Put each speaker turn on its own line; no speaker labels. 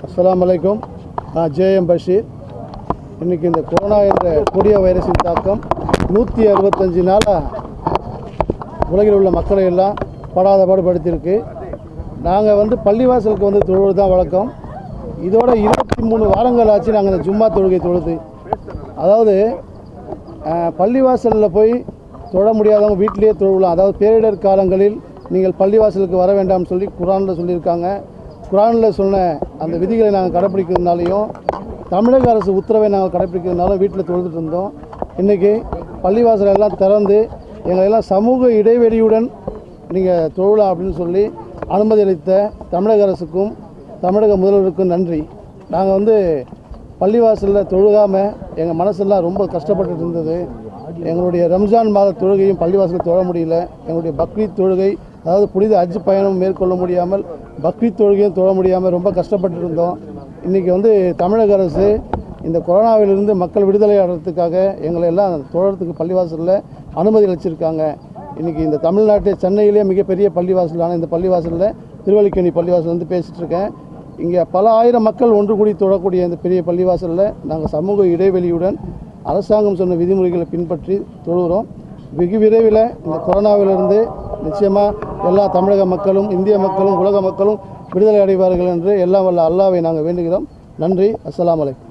அஸ்ஸலாமு அலைக்கும் நான் ஜேஎம் பஷீர் இன்றைக்கி இந்த கொரோனா என்ற கொடிய வைரஸின் தாக்கம் நூற்றி அறுபத்தஞ்சு நாளாக உலகில் உள்ள மக்களை எல்லாம் படாத பாடுபடுத்தியிருக்கு நாங்கள் வந்து பள்ளிவாசலுக்கு வந்து தொழுவது தான் வழக்கம் இதோட இருபத்தி மூணு வாரங்கள் ஆச்சு நாங்கள் இந்த ஜும்மா தொழுகை தொழுது அதாவது அஹ், பள்ளிவாசலில் போய் தொழ முடியாதவங்க வீட்டிலேயே தொழலாம் அதாவது பேரிடர் காலங்களில் நீங்கள் பள்ளிவாசலுக்கு வர வேண்டாம்னு சொல்லி குரானில் சொல்லியிருக்காங்க குரானில் சொன்ன அந்த விதிகளை நாங்கள் கடைப்பிடிக்கிறதுனாலையும் தமிழக அரசு உத்தரவை நாங்கள் கடைப்பிடிக்கிறதுனாலும் வீட்டில் தொழுதுட்டு இருந்தோம் இன்றைக்கி பள்ளிவாசல் எல்லாம் திறந்து எங்களை எல்லாம் சமூக இடைவெளியுடன் நீங்கள் தொழலாம் அப்படின்னு சொல்லி அனுமதி அளித்த தமிழக அரசுக்கும் தமிழக முதல்வருக்கும் நன்றி நாங்கள் வந்து பள்ளிவாசலில் தொழுகாமல் எங்கள் மனசெல்லாம் ரொம்ப கஷ்டப்பட்டுட்டு இருந்தது எங்களுடைய ரம்ஜான் மாத தொழுகையும் பள்ளிவாசலில் தொழ முடியல எங்களுடைய பக்ரீத் தொழுகை அதாவது புனித ஹஜ் பயணம் மேற்கொள்ள முடியாமல் பக்ரீத் தொழுகையும் தொழ முடியாமல் ரொம்ப கஷ்டப்பட்டு இருந்தோம் இன்றைக்கி வந்து தமிழக அரசு இந்த கொரோனாவிலிருந்து மக்கள் விடுதலை அடைறதுக்காக எங்களை எல்லாம் தொழறதுக்கு பள்ளிவாசலில் அனுமதி அளிச்சிருக்காங்க இன்றைக்கி இந்த தமிழ்நாட்டு சென்னையிலே மிகப்பெரிய பள்ளிவாசலான இந்த பள்ளிவாசலில் திருவல்லிக்கேணி பள்ளிவாசல் வந்து பேசிகிட்டு இருக்கேன் இங்கே பல ஆயிரம் மக்கள் ஒன்று கூடி தொழக்கூடிய இந்த பெரிய பள்ளிவாசலில் நாங்கள் சமூக இடைவெளியுடன் அரசாங்கம் சொன்ன விதிமுறைகளை பின்பற்றி தொழுகிறோம் வெகு விரைவில் இந்த கொரோனாவிலிருந்து நிச்சயமாக எல்லா தமிழக மக்களும் இந்திய மக்களும் உலக மக்களும் விடுதலை அடைவார்கள் என்று எல்லாம் வல்ல அல்லாவை நாங்கள் வேண்டுகிறோம் நன்றி அஸ்ஸலாமு அலைக்கும்